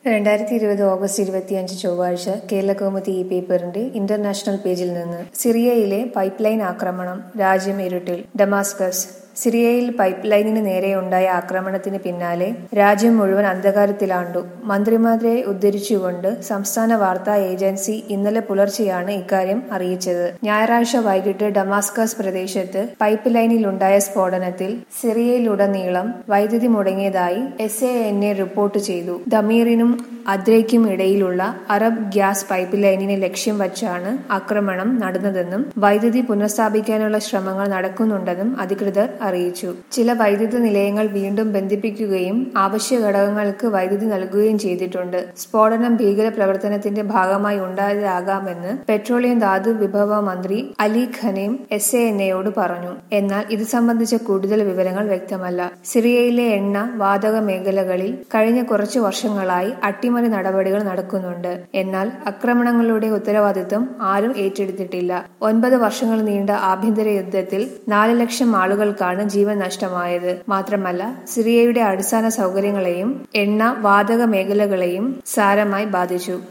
രണ്ടായിരത്തി ഇരുപത് ഓഗസ്റ്റ് ഇരുപത്തിയഞ്ച് ചൊവ്വാഴ്ച കേരളകൗമുദി ഈ പേപ്പറിന്റെ ഇന്റർനാഷണൽ പേജിൽ നിന്ന് സിറിയയിലെ പൈപ്പ് ലൈൻ ആക്രമണം രാജ്യം ഇരുട്ടിൽ ഡമാസ്കസ് സിറിയയിൽ പൈപ്പ് ലൈനിന് നേരെയുണ്ടായ ആക്രമണത്തിന് പിന്നാലെ രാജ്യം മുഴുവൻ അന്ധകാരത്തിലാണ്ടു മന്ത്രിമാരെ ഉദ്ധരിച്ചുകൊണ്ട് സംസ്ഥാന വാർത്താ ഏജൻസി ഇന്നലെ പുലർച്ചെയാണ് ഇക്കാര്യം അറിയിച്ചത് ഞായറാഴ്ച വൈകിട്ട് ഡമാസ്കസ് പ്രദേശത്ത് പൈപ്പ് ലൈനിലുണ്ടായ സ്ഫോടനത്തിൽ സിറിയയിലുടനീളം വൈദ്യുതി മുടങ്ങിയതായി S A N A report ചെയ്തു ദമീറിനും അദ്രയ്ക്കും ഇടയിലുള്ള അറബ് ഗ്യാസ് പൈപ്പ് ലൈനിനെ ലക്ഷ്യം വച്ചാണ് ആക്രമണം നടന്നതെന്നും വൈദ്യുതി പുനഃസ്ഥാപിക്കാനുള്ള ശ്രമങ്ങൾ നടക്കുന്നുണ്ടെന്നും അധികൃതർ അറിയിച്ചു ചില വൈദ്യുത നിലയങ്ങൾ വീണ്ടും ബന്ധിപ്പിക്കുകയും ആവശ്യ ഘടകങ്ങൾക്ക് വൈദ്യുതി നൽകുകയും ചെയ്തിട്ടുണ്ട് സ്ഫോടനം ഭീകര പ്രവർത്തനത്തിന്റെ ഭാഗമായി ഉണ്ടായതാകാമെന്ന് പെട്രോളിയം ധാതു വിഭവ മന്ത്രി Ali Ghanem S A N എയോട് പറഞ്ഞു എന്നാൽ ഇത് സംബന്ധിച്ച കൂടുതൽ വിവരങ്ങൾ വ്യക്തമല്ല സിറിയയിലെ എണ്ണ വാതക മേഖലകളിൽ കഴിഞ്ഞ കുറച്ചു വർഷങ്ങളായി അട്ടിമറി നടപടികൾ നടക്കുന്നുണ്ട് എന്നാൽ ആക്രമണങ്ങളുടെ ഉത്തരവാദിത്വം ആരും ഏറ്റെടുത്തിട്ടില്ല ഒൻപത് വർഷങ്ങൾ നീണ്ട ആഭ്യന്തര യുദ്ധത്തിൽ നാല് ലക്ഷം ആളുകൾക്കാണ് ജീവൻ നഷ്ടമായത് മാത്രമല്ല സിറിയയുടെ അടിസ്ഥാന സൗകര്യങ്ങളെയും എണ്ണ വാതക മേഖലകളെയും സാരമായി ബാധിച്ചു